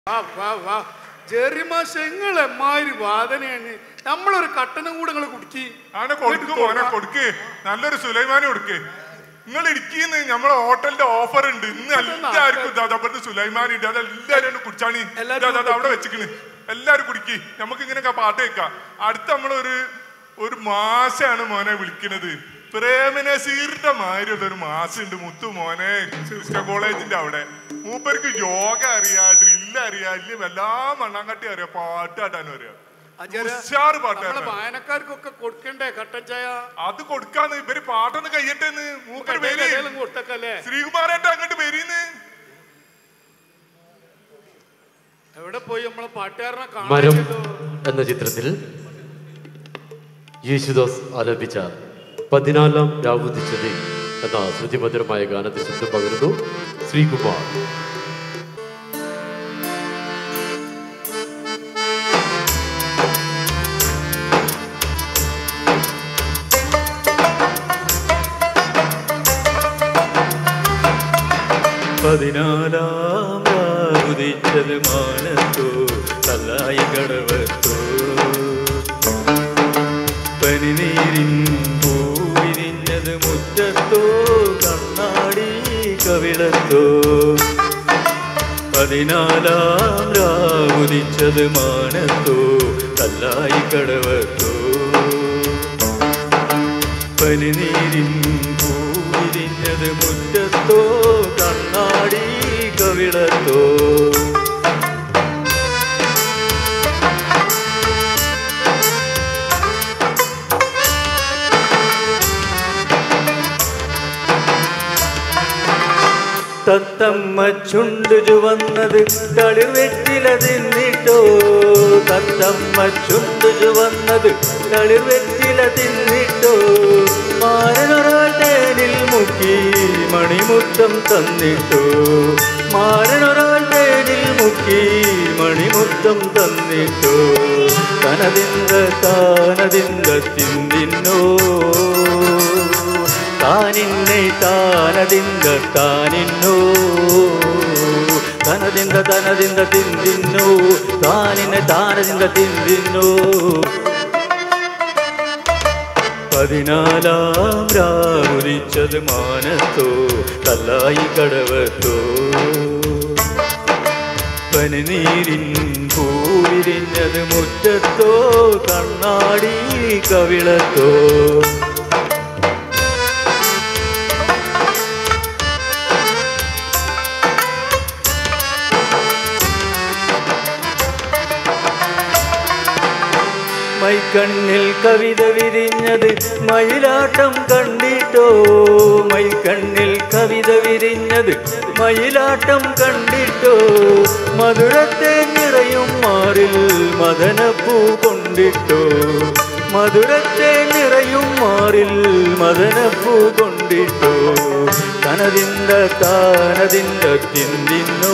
വാ വാ വാ ജെറിമാഷ നിങ്ങളെ എമ്മാതിരി വാദനയാണ് നമ്മളൊരു കട്ടനും കൂടെ നിങ്ങൾ കുടിക്കി ആനെ കൊടുക്ക് മോനെ കൊടുക്ക് നല്ലൊരു സുലൈമാനെ കൊടുക്ക് നിങ്ങൾ ഇടുക്കിന്ന് നമ്മളെ ഹോട്ടലിന്റെ ഓഫർ ഉണ്ട് ഇന്ന് എല്ലാവർക്കും ഇതാ അപ്പുറത്ത് സുലൈമാൻ ഉണ്ട് അത് എല്ലാവരും കുടിച്ചാണ് എല്ലാവരും ഇതാ, ഇതാ, അവിടെ വെച്ചിക്കണ് എല്ലാരും കുടിക്ക് നമുക്ക് ഇങ്ങനെ പാട്ട് വെക്കാം അടുത്ത നമ്മളൊരു ഒരു മാസാണ് മോനെ വിളിക്കുന്നത് പ്രേമനസീറിന്റെ മാതിരിയുള്ള ഒരു മാസം ഉണ്ട് മുത്തു മോനെ ക്രിസ്ത്യൻ കോളേജിന്റെ അവിടെ മൂപ്പർക്ക് യോഗ അറിയാ ഡ്രില്ല് അറിയാ ഇല്ല എല്ലാ മണ്ണാങ്കട്ടി അറിയാം പാട്ടാട്ടാനും അറിയാം ഉഷാറ് നമ്മളെ പാട്ടാണ് വായനക്കാർക്കൊക്കെ കൊടുക്കണ്ടേ കട്ടൻ ചായ അത് കൊടുക്കാന്ന് ഇവര് പാട്ടൊന്ന് കയ്യട്ടെന്ന് മൂപ്പര് പേര് കടയിലും കൊടുത്തക്കല്ലേ ശ്രീകുമാരേട്ട അങ്ങോട്ട് വരീന്ന് എവിടെ പോയി നമ്മളെ പാട്ടുകാരനെ മരം കാണാൻ എന്ന ചിത്രത്തിൽ യേശുദാസ് ആലപിച്ച പതിനാലാം രാവുദിച്ചത് എന്ന ശ്രുതിമധുരമായ ഗാനത്തിൽ ശബ്ദം പകരുന്നു ശ്രീകുമാർ പതിനാലാം ഉദിച്ചത് മാനത്തോ കല്ലായി കടവത്തോ പനിനീരിൻ പൂവിരിഞ്ഞത് മുറ്റത്തോ കണ്ണാടി കവിളത്തോ പതിനാലാം രാവുദിച്ചത് മാനത്തോ കല്ലായി കടവത്തോ പനിനീരിൻ പൂവിരിഞ്ഞത് മുറ്റത്തോ കണ്ണാടി കവിളത്തോ തത്തമ്മ ചുണ്ടു ചുവന്നത് തളിർവെറ്റില തിന്നിട്ടോ തത്തമ്മ ചുണ്ടു ചുവന്നത് തളിർവെറ്റില തിന്നിട്ടോ മാരനൊരാൾ തേനിൽ മുക്കി മണിമുത്തം തന്നിട്ടോ മാരനൊരാൾ തേനിൽ മുക്കി മണിമുത്തം തന്നിട്ടോ തനതിന്ത താനതിന്ത തിന്നിന്നോ താനിന്നെ താനതിന്ത താനിന്നോ തനതിന്ത തനതിന്ത തിന്തിന്നോ താനിന്നെ താനതിന്ത തിന്തിന്നോ പതിനാലാം രാവുരിച്ചത് മാനത്തോ കല്ലായി കടവത്തോ പനിനീരിൻ പൂവിരിഞ്ഞത് മുറ്റത്തോ കണ്ണാടി കവിളത്തോ മൈക്കണ്ണിൽ കവിത വിരിഞ്ഞത് മയിലാട്ടം കണ്ടിട്ടോ മൈക്കണ്ണിൽ കവിത വിരിഞ്ഞത് മയിലാട്ടം കണ്ടിട്ടോ മധുരത്തെ നിറയും മാറിൽ മദനപ്പൂ കൊണ്ടിട്ടോ മധുരത്തെ നിറയും മാറിൽ മദനപ്പൂ കൊണ്ടിട്ടോ തനതിന്ത താനതിന്ത തിന്തിന്നോ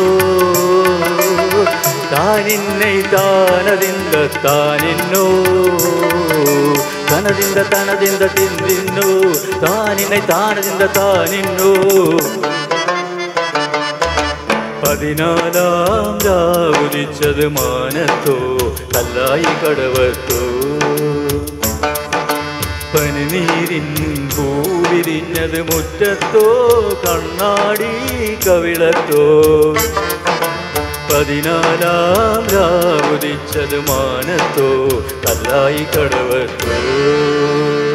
താനിന്നെ താനതിന്ത താനിന്നോ തനതിന്ത തനതിന്ത തിന്തിന്നോ താനിന്നെ താനതിന്ത താനിന്നോ പതിനാലാം രാവുദിച്ചത് മാനത്തോ കല്ലായി കടവത്തോ പനിനീരിൻ പൂവിരിഞ്ഞത് മുറ്റത്തോ കണ്ണാടി കവിളത്തോ പതിനാലാം രാവുദിച്ചത് മാനത്തോ കല്ലായി കടവത്തോ